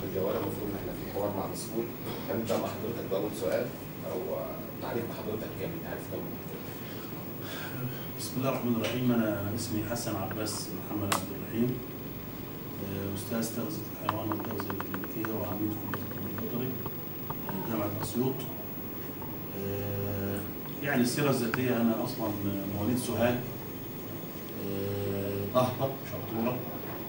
الجوال المفروض ان احنا في حوار مع مسؤول هنبدا مع حضرتك باول سؤال او تعريف بحضرتك كامل تعريف كامل بحضرتك بسم الله الرحمن الرحيم انا اسمي حسن عباس محمد عبد الرحيم آه، استاذ تغذيه الحيوان والتغذيه الكلينيكيه وعميد كليه الطب البيطري آه، جامعه اسيوط آه، يعني السيره الذاتيه انا اصلا مواليد سوهاج آه، طهطة شطوره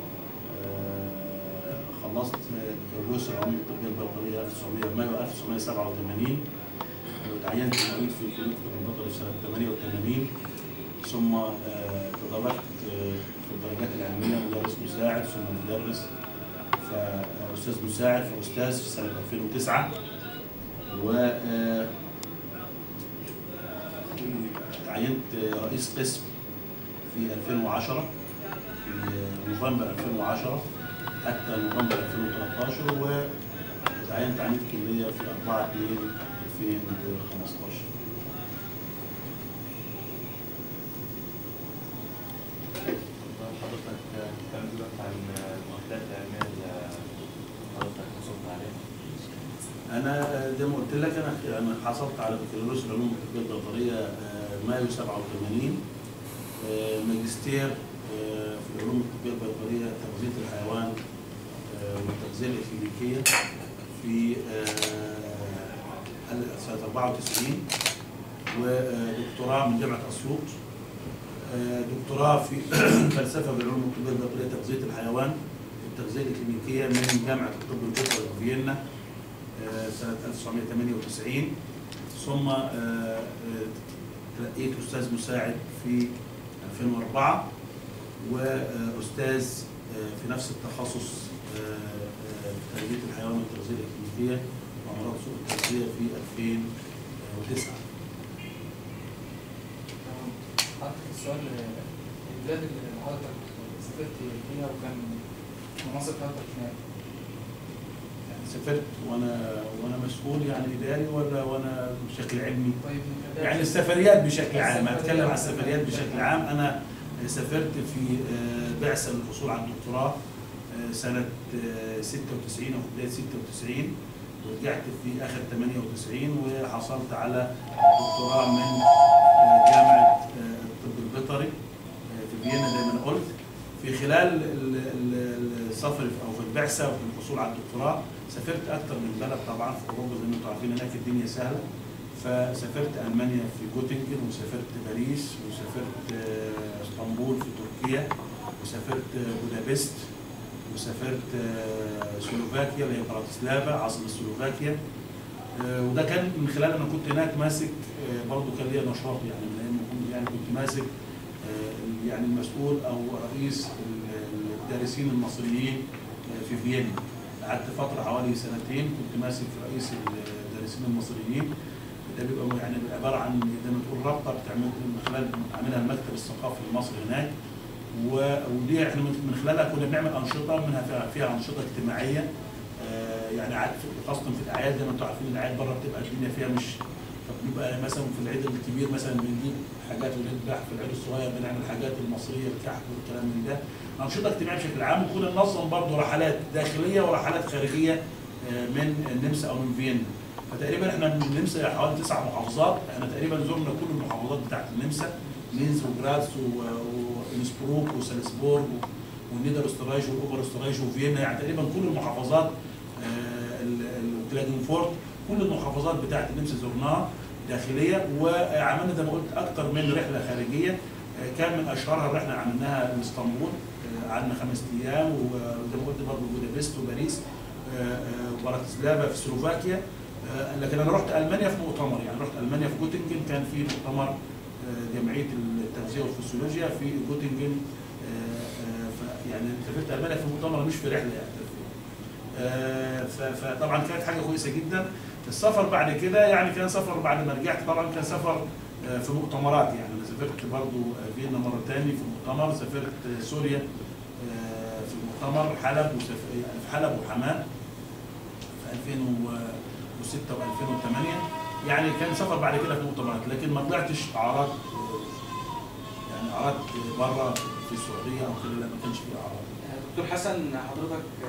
آه، خلصت بكالوريوس العلوم الطبيه البيطريه 1900 مايو 1987 وتعينت معيد في كليه الطب البيطري سنه 88 ثم آه، تدرجت آه، في الدرجات العلميه مدرس مساعد ثم مدرس فاستاذ مساعد فاستاذ في سنه 2009 و آه، تعينت آه، رئيس قسم في 2010 في آه، نوفمبر 2010 حتى نوفمبر 2013 وتعينت عميد كليه في 4 2 2015 حضرتك كان دلوقتي عن المعدات العلمية اللي حضرتك حصلت عليها انا زي ما قلت لك انا انا حصلت على بكالوريوس العلوم الطبيه البيطريه آه، مايو 87 آه، ماجستير آه، في العلوم الطبيه البيطريه تغذيه الحيوان آه، والتغذيه الاكلينيكيه في آه، سنه 94 ودكتوراه من جامعه اسيوط آه، دكتوراه في فلسفه بالعلوم الطبيه البيطريه تغذيه الحيوان والتغذيه الاكلينيكيه من جامعه الطب البيطري في فيينا آه، سنة 1998 ثم آه، آه، ترقيت أستاذ مساعد في 2004 وأستاذ آه، في نفس التخصص آه، آه، في تربية الحيوان والتغذية الإكلينيكية وأمراض سوء التغذية في 2009 حضرتك السؤال البلاد اللي حضرتك سافرت فيها وكان مناصب حضرتك هناك يعني سافرت وأنا وأنا مسؤول يعني إداري ولا وأنا بشكل علمي؟ طيب يعني السفريات بشكل عام اتكلم عن السفريات بشكل عام انا سافرت في آه، بعثه للحصول على الدكتوراه آه، سنه آه، 96 او بدايه 96 ورجعت في اخر 98 وحصلت على دكتوراه من آه، جامعه آه، الطب البيطري آه، في فيينا زي ما انا قلت في خلال ال- ال- السفر او في البعثه وفي الحصول على الدكتوراه سافرت اكثر من بلد طبعا في اوروبا زي ما انتم عارفين هناك الدنيا سهله فسافرت المانيا في جوتنجن وسافرت باريس وسافرت آه، اسطنبول في تركيا وسافرت آه، بودابست وسافرت آه، سلوفاكيا اللي هي براتسلافا عاصمه سلوفاكيا آه، وده كان من خلال انا كنت هناك ماسك آه، برضه كان ليا نشاط يعني من ايام ما كنت يعني كنت ماسك آه، يعني المسؤول او رئيس ال- الدارسين المصريين آه، في فيينا قعدت فتره حوالي سنتين كنت ماسك رئيس الدارسين المصريين ده بيبقى يعني عباره عن زي ما تقول رابطه بتعمل من خلال عاملها المكتب الثقافي المصري هناك و- ودي احنا من من خلالها كنا بنعمل انشطه منها فيها, فيها انشطه اجتماعيه آه، يعني عاد في- خاصه في الاعياد زي ما انتم عارفين الاعياد بره بتبقى الدنيا فيها مش فبنبقى مثلا في العيد الكبير مثلا بنجيب حاجات ونذبح في العيد الصغير بنعمل حاجات المصريه الكحك والكلام من ده انشطه اجتماعيه بشكل عام وكنا ننظم برضه رحلات داخليه ورحلات خارجيه آه، من النمسا او من فيينا فتقريبا احنا من النمسا حوالي تسع محافظات احنا تقريبا زرنا كل المحافظات بتاعت النمسا لينز وجراتس وانسبروك وسالزبورغ والنيدر استرايش والاوبر استرايش وفيينا يعني تقريبا كل المحافظات آه، ال- ال- وكلادنفورت كل المحافظات بتاعت النمسا زرناها داخليه وعملنا زي ما قلت اكثر من رحله خارجيه آه، كان من اشهرها الرحله اللي عملناها لاسطنبول آه، قعدنا خمس ايام وزي ما قلت برضه بودابست وباريس آه، آه، وبراتسلافا في سلوفاكيا آه، لكن انا رحت المانيا في مؤتمر يعني رحت المانيا في جوتنجن كان في مؤتمر آه، جمعيه التغذيه والفسيولوجيا في جوتنجن آه، آه، ف- يعني سافرت المانيا في مؤتمر مش في رحله يعني ترفيه. آه، ف- فطبعا كانت حاجه كويسه جدا السفر بعد كده يعني كان سفر بعد ما رجعت طبعا كان سفر آه، في مؤتمرات يعني انا سافرت برضو آه، فيينا مره تاني في مؤتمر سافرت آه، سوريا آه، في مؤتمر حلب وسف... يعني في حلب وحماه في 2006 و2008 يعني كان سفر بعد كده في مؤتمرات لكن ما طلعتش اعراض آه، يعني اعراض بره في السعوديه او كده لا ما كانش في اعراض دكتور حسن حضرتك قبل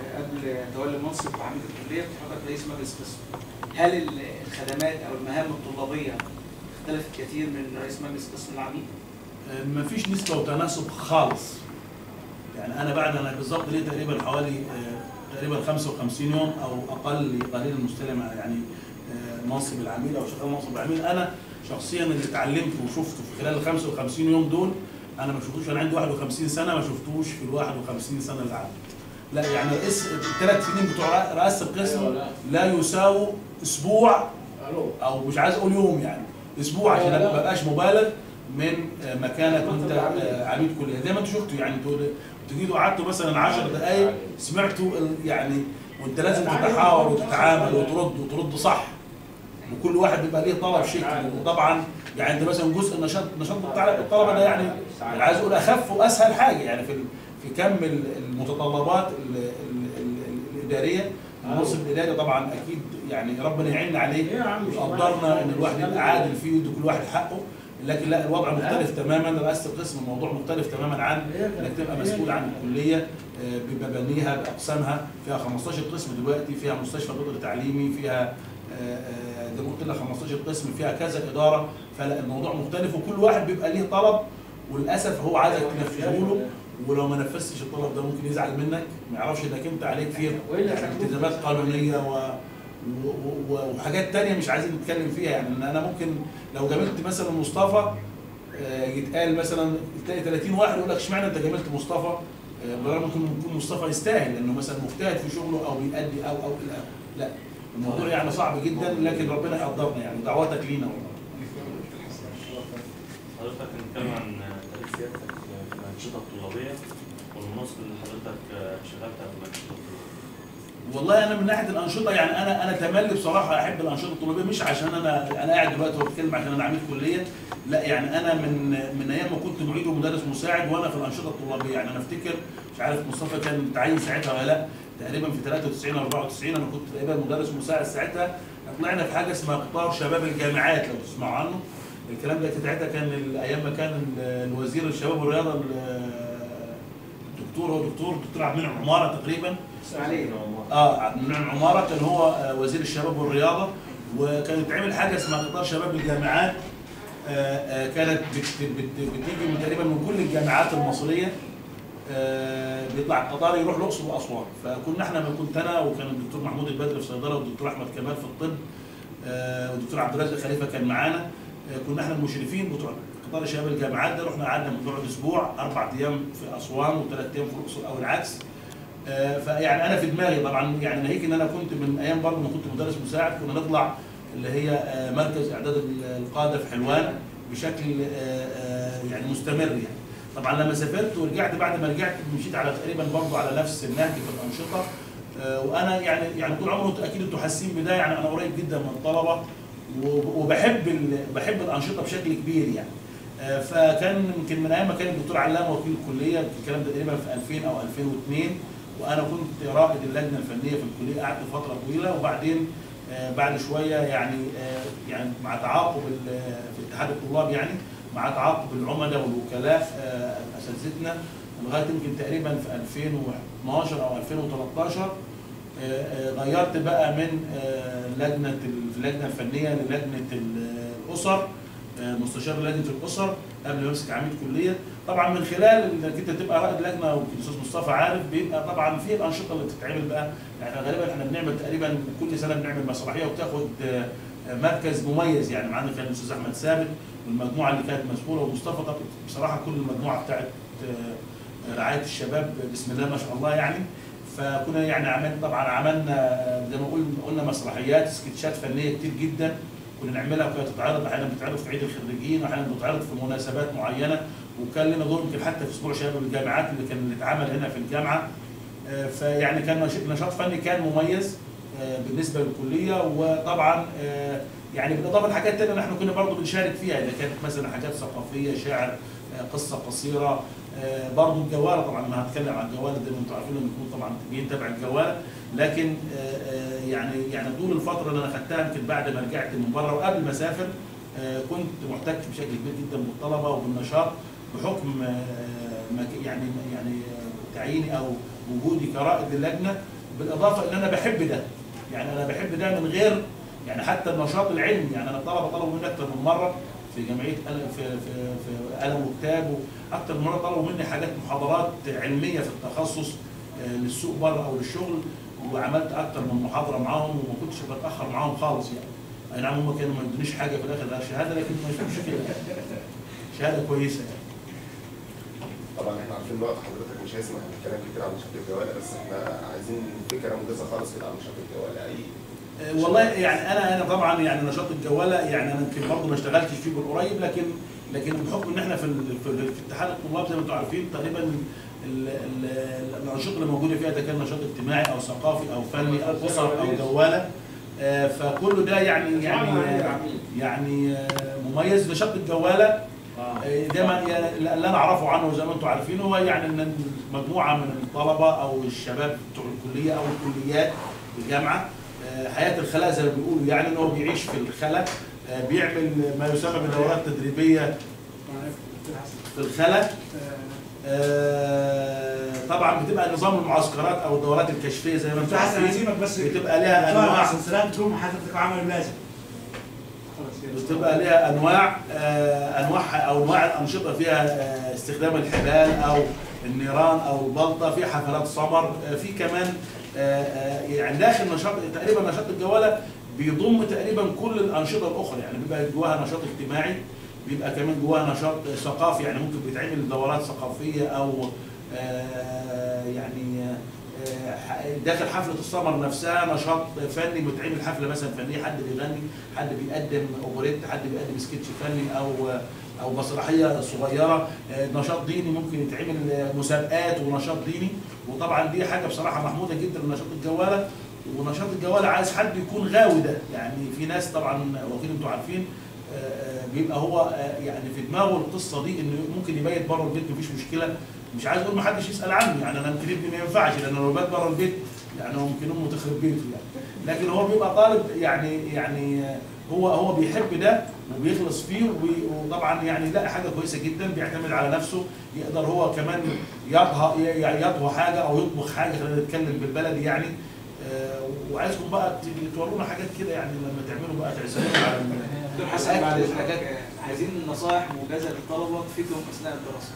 تولي منصب عميد الكليه كنت حضرتك رئيس مجلس قسم هل ال- الخدمات او المهام الطلابيه اختلفت كثير من رئيس مجلس قسم العميد؟ ما فيش نسبة وتناسب خالص يعني أنا بعد أنا بالظبط لي تقريبا حوالي آه، تقريبا 55 يوم أو أقل قليلا مستلم يعني آه، منصب العميد أو شغال منصب العميد أنا شخصيا اللي اتعلمته وشفته في خلال ال 55 يوم دول أنا ما شفتوش أنا عندي 51 سنة ما شفتوش في ال 51 سنة اللي عدت لا يعني رئيس الثلاث سنين بتوع رئاسة القسم لا يساووا أسبوع الو او مش عايز اقول يوم يعني اسبوع عشان ما بقاش مبالغ من آه، مكانك وانت آه، عميد كليه زي ما انتوا شفتوا يعني انتوا تجيتوا قعدتوا مثلا 10 دقائق سمعتوا ال- يعني وانت لازم تتحاور وتتعامل وترد وترد صح وكل واحد بيبقى ليه طلب شكل وطبعا يعني انت مثلا جزء النشاط النشاط بتاع الطلبه ده يعني يعني عايز اقول اخف واسهل حاجه يعني في ال- في كم ال- المتطلبات ال- ال- ال- الاداريه المنصب الاداري طبعا اكيد يعني ربنا يعيننا عليه وقدرنا ان الواحد يبقى عادل فيه ويدي كل واحد حقه لكن لا الوضع مختلف تماما رئاسه القسم الموضوع مختلف تماما عن انك تبقى مسؤول عن الكليه آه، بمبانيها باقسامها فيها 15 قسم دلوقتي فيها مستشفى بطل تعليمي فيها آه، آه، زي ما قلت لك 15 قسم فيها كذا اداره فلا الموضوع مختلف وكل واحد بيبقى ليه طلب وللاسف هو عايزك تنفذه له ولو ما نفذتش الطلب ده ممكن يزعل منك ما يعرفش انك انت عليك فيه التزامات قانونيه و و- و- وحاجات تانية مش عايزين نتكلم فيها يعني ان انا ممكن لو جاملت مثلا مصطفى آه، يتقال مثلا تلاقي 30 واحد يقول لك اشمعنى انت جاملت مصطفى آه، بالرغم ممكن يكون مصطفى يستاهل لانه مثلا مجتهد في شغله او بيأدي او او الى آخره. لا الموضوع يعني صعب جدا لكن ربنا يقدرنا يعني دعواتك لينا والله حضرتك هنتكلم عن تاريخ سيادتك في الأنشطة الطلابية والمناصب اللي حضرتك شغلتها في الأنشطة الطلابية. والله انا من ناحيه الانشطه يعني انا انا تملي بصراحه احب الانشطه الطلابيه مش عشان انا انا قاعد دلوقتي وبتكلم عشان انا عميد كليه لا يعني انا من من ايام ما كنت معيد ومدرس مساعد وانا في الانشطه الطلابيه يعني انا افتكر مش عارف مصطفى كان متعين ساعتها ولا لا تقريبا في 93 او 94 انا كنت تقريبا مدرس مساعد ساعتها طلعنا في حاجه اسمها قطار شباب الجامعات لو تسمعوا عنه الكلام ده ساعتها كان ال- ايام ما كان ال- الوزير الشباب والرياضه ال- الدكتور هو دكتور دكتور عبد المنعم عماره تقريبا عليه اه عبد المنعم عماره كان هو آه، وزير الشباب والرياضه وكان يتعمل حاجه اسمها قطار شباب الجامعات آه، آه، كانت بت- بت- بتيجي من تقريبا من كل الجامعات المصريه آه، بيطلع القطار يروح الاقصر واسوان فكنا احنا كنت انا وكان الدكتور محمود البدر في صيدله والدكتور احمد كمال في الطب آه، والدكتور عبد الرازق خليفه كان معانا آه، كنا احنا المشرفين بتوع قطار شباب الجامعات ده رحنا قعدنا بنقعد اسبوع اربع ايام في اسوان وثلاث ايام في الاقصر او العكس آه، فيعني انا في دماغي طبعا يعني ناهيك ان انا كنت من ايام برضه ما كنت مدرس مساعد كنا نطلع اللي هي آه، مركز اعداد القاده في حلوان بشكل آه، آه، يعني مستمر يعني طبعا لما سافرت ورجعت بعد ما رجعت مشيت على تقريبا برضه على نفس النهج في الانشطه آه، وانا يعني يعني طول عمري اكيد انتوا حاسين بده يعني انا قريب جدا من الطلبه وب- وبحب ال- بحب الانشطه بشكل كبير يعني آه، فكان يمكن من ايام ما كان الدكتور علام وكيل الكليه الكلام ده تقريبا في 2000 او 2002 وانا كنت رائد اللجنه الفنيه في الكليه قعدت فتره طويله وبعدين آه، بعد شويه يعني آه، يعني مع تعاقب ال- في اتحاد الطلاب يعني مع تعاقب العملاء والوكلاء آه، اساتذتنا لغايه يمكن تقريبا في 2012 او 2013 آه، آه، غيرت بقى من آه، لجنه ال- اللجنه الفنيه للجنه ال- الاسر آه، مستشار لجنه الاسر قبل ما امسك عميد كليه طبعا من خلال انك انت تبقى رائد لجنه والاستاذ مصطفى عارف بيبقى طبعا في الانشطه اللي بتتعمل بقى يعني غالبا احنا بنعمل تقريبا كل سنه بنعمل مسرحيه وبتاخد آه، آه، مركز مميز يعني معانا كان الاستاذ احمد ثابت والمجموعه اللي كانت مسؤوله ومصطفى طب بصراحه كل المجموعه بتاعت آه، رعايه الشباب بسم الله ما شاء الله يعني فكنا يعني عمل طبعا عملنا آه، زي ما قلنا قلنا مسرحيات سكتشات فنيه كتير جدا كنا نعملها وكانت تتعرض احيانا بتتعرض في عيد الخريجين واحيانا بتتعرض في مناسبات معينه وكان لنا دور يمكن حتى في اسبوع شباب الجامعات اللي كان اللي اتعمل هنا في الجامعه آه، فيعني كان نش- نشاط فني كان مميز آه، بالنسبه للكليه وطبعا آه، يعني بالاضافه لحاجات تانية نحن كنا برضه بنشارك فيها اذا كانت مثلا حاجات ثقافيه شعر آه، قصه قصيره آه، برضه الجواله طبعا انا هتكلم عن الجواله زي ما انتم عارفين انه بنكون طبعا متابعين تبع الجواله لكن آه، آه، يعني يعني طول الفتره اللي انا خدتها يمكن بعد ما رجعت من بره وقبل ما اسافر آه، كنت محتك بشكل كبير جدا بالطلبه وبالنشاط بحكم آه، مك- يعني يعني آه، تعييني او وجودي كرائد اللجنه بالاضافه ان انا بحب ده يعني انا بحب ده من غير يعني حتى النشاط العلمي يعني انا الطلبه طلبوا مني اكتر من مره في جمعيه قلم في في في قلم وكتاب اكتر من مره طلبوا مني حاجات محاضرات علميه في التخصص آه، للسوق بره او للشغل وعملت اكتر من محاضره معاهم وما كنتش بتاخر معاهم خالص يعني اي نعم هم كانوا ما يدونيش حاجه في الاخر غير شهاده لكن مش مشكله يعني. شهاده كويسه يعني. طبعا احنا عارفين الوقت حضرتك مش هيسمح بالكلام كتير عن نشاط الجواله بس احنا عايزين فكره موجزه خالص كده عن نشاط الجواله اي آه، والله يعني انا انا طبعا يعني نشاط الجواله يعني انا يمكن برضه ما اشتغلتش فيه بالقريب لكن لكن بحكم ان احنا في ال- في, ال- في اتحاد الطلاب زي ما انتم عارفين تقريبا ال- ال- الانشطه اللي موجوده فيها اذا كان نشاط اجتماعي او ثقافي او فني او اسر او جواله آه، فكل ده يعني يعني يعني آه، مميز نشاط الجواله آه، دايما يعني اللي انا اعرفه عنه زي ما انتم عارفين هو يعني ان مجموعه من الطلبه او الشباب بتوع الكليه او الكليات في الجامعه آه، حياه الخلاء زي ما بيقولوا يعني ان هو بيعيش في الخلاء آه، بيعمل ما يسمى بدورات تدريبيه في الخلاء آه، طبعا بتبقى نظام المعسكرات او الدورات الكشفيه زي ما انتم حسن عارفين هسيبك بس بتبقى لها انواع سلسلات تقوم حضرتك عمل اللازم خلاص كده. بتبقى لها انواع آه، انواع او انواع الانشطه فيها آه، استخدام الحبال او النيران او البلطه في حفلات سمر آه، في كمان آه، آه، يعني داخل نشاط تقريبا نشاط الجواله بيضم تقريبا كل الانشطه الاخرى يعني بيبقى جواها نشاط اجتماعي بيبقى كمان جواها نشاط ثقافي يعني ممكن بيتعمل دورات ثقافيه او آه، يعني آه، ح- داخل حفله السمر نفسها نشاط فني بتعمل حفله مثلا فنيه حد بيغني حد بيقدم اوبريت حد بيقدم سكتش فني او او مسرحيه صغيره آه، نشاط ديني ممكن يتعمل آه، مسابقات ونشاط ديني وطبعا دي حاجه بصراحه محموده جدا نشاط الجواله ونشاط الجواله عايز حد يكون غاوي ده يعني في ناس طبعا واكيد انتوا عارفين آه، آه، بيبقى هو آه، يعني في دماغه القصه دي انه ممكن يبيت بره البيت مفيش مشكله مش عايز اقول ما حدش يسال عني يعني انا يمكن ابني ما ينفعش لان لو بات بره البيت يعني هو ممكن امه تخرب بيته يعني لكن هو بيبقى طالب يعني يعني هو هو بيحب ده وبيخلص فيه وبي- وطبعا يعني لا حاجه كويسه جدا بيعتمد على نفسه يقدر هو كمان يطهى يعني يطهى حاجه او يطبخ حاجه خلينا نتكلم بالبلدي يعني آه، وعايزكم بقى ت- تورونا حاجات كده يعني لما تعملوا بقى تعزمونا على ال- دكتور حسن بعد اذنك عايزين نصائح موجزه للطلبه تفيدهم اثناء الدراسه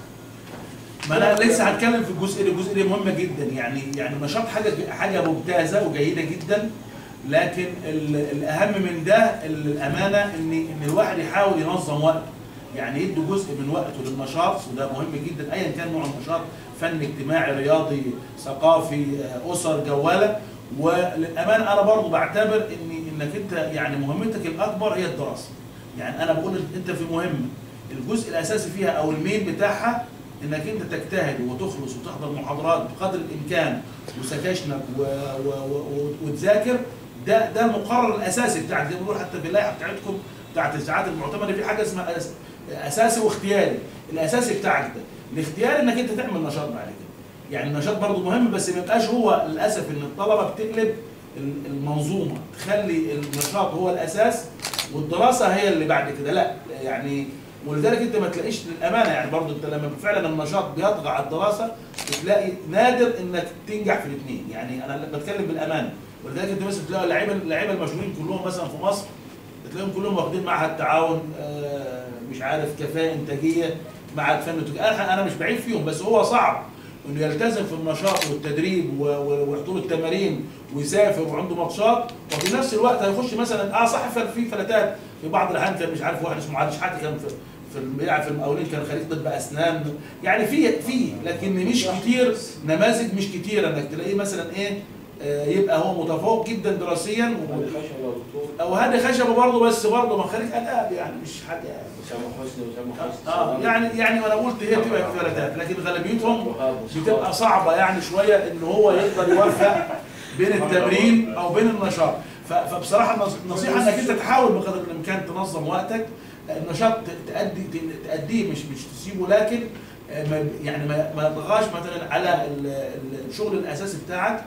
ما انا لسه هتكلم في الجزء ده الجزء ده مهم جدا يعني يعني نشاط حاجه حاجه ممتازه وجيده جدا لكن ال- الاهم من ده الامانه ان ان الواحد يحاول ينظم وقته يعني يدي جزء من وقته للنشاط وده مهم جدا ايا كان نوع النشاط فني اجتماعي رياضي ثقافي آه، اسر جواله وللامانه انا برضو بعتبر ان انك انت يعني مهمتك الاكبر هي الدراسه يعني انا بقول انت في مهمه الجزء الاساسي فيها او المين بتاعها انك انت تجتهد وتخلص وتحضر محاضرات بقدر الامكان وسكاشنك و... و... و... وتذاكر ده ده المقرر الاساسي بتاعك زي ما بنقول حتى في اللائحه بتاعتكم بتاعت الساعات المعتمده في حاجه اسمها أس... اساسي واختياري الاساسي بتاعك ده الاختياري انك انت تعمل نشاط بعد كده يعني النشاط برضه مهم بس ما يبقاش هو للاسف ان الطلبه بتقلب ال- المنظومه تخلي النشاط هو الاساس والدراسه هي اللي بعد كده لا يعني ولذلك انت ما تلاقيش للامانه يعني برضه انت لما فعلا النشاط بيطغى على الدراسه بتلاقي نادر انك تنجح في الاثنين يعني انا بتكلم بالامانه ولذلك انت مثلا تلاقي اللعيبه اللعيبه المشهورين كلهم مثلا في مصر بتلاقيهم كلهم واخدين معهد تعاون آه، مش عارف كفاءه انتاجيه معهد فن وتجارة. انا انا مش بعيد فيهم بس هو صعب انه يلتزم في النشاط والتدريب و- و- وحضور التمارين ويسافر وعنده ماتشات وفي نفس الوقت هيخش مثلا اه صح فل- في فلتات في بعض الاحيان كان مش عارف واحد اسمه علي شحاته كان في في الم- بيلعب في المقاولين كان خريج طب اسنان يعني في في لكن مش كتير نماذج مش كتيره انك تلاقيه مثلا ايه آه، يبقى هو متفوق جدا دراسيا و- او هادي خشبه برضه بس برضه ما خريج اداب يعني مش حاجه اسامه حسني واسامه حسني اه يعني يعني وانا قلت هي بتبقى فلتات لكن غالبيتهم بتبقى صعبه يعني شويه ان هو يقدر يوفق بين التمرين او بين النشاط ف- فبصراحه النص- النصيحه انك انت تحاول بقدر الامكان تنظم وقتك النشاط ت- تأدي ت- تأديه مش مش تسيبه لكن آه، ما يعني ما ما يطغاش مثلا على ال- ال- الشغل الاساسي بتاعك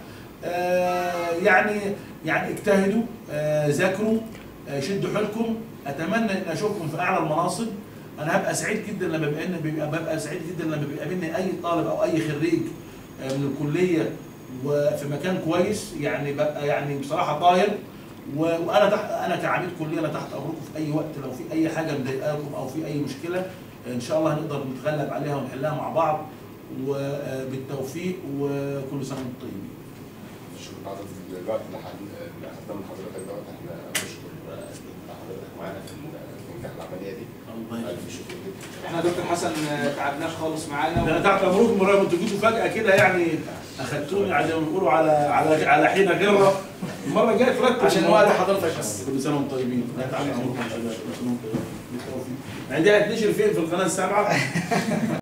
آه، يعني يعني اجتهدوا آه، ذاكروا آه، شدوا حيلكم اتمنى ان اشوفكم في اعلى المناصب انا هبقى سعيد جدا لما بيبقى بيبقى ببقى سعيد جدا لما بيقابلني اي طالب او اي خريج آه، من الكليه وفي مكان كويس يعني بقى يعني بصراحه طاير و- وانا تحت انا كعميد كليه انا تحت امركم في اي وقت لو في اي حاجه مضايقاكم او في اي مشكله ان شاء الله هنقدر نتغلب عليها ونحلها مع بعض وبالتوفيق وكل سنه وانتم طيبين. شكرا حضرتك الوقت اللي حد- اللي اخدناه من حضرتك دوت احنا بنشكر حضرتك معانا في الانجاح العمليه دي الله الف شكر جدا احنا دكتور حسن آه، تعبناك خالص معانا انا تحت امركم مراقب انتوا جيتوا فجاه كده يعني اخدتوني زي ما بيقولوا على على على حين غره المره الجايه ترتب عشان الموضوع. وقت حضرتك بس. كل سنه وانتم طيبين لا تحت امركم يا شباب. كل سنه وانتم طيبين بالتوفيق. يعني دي هتنشر فين في القناه السابعه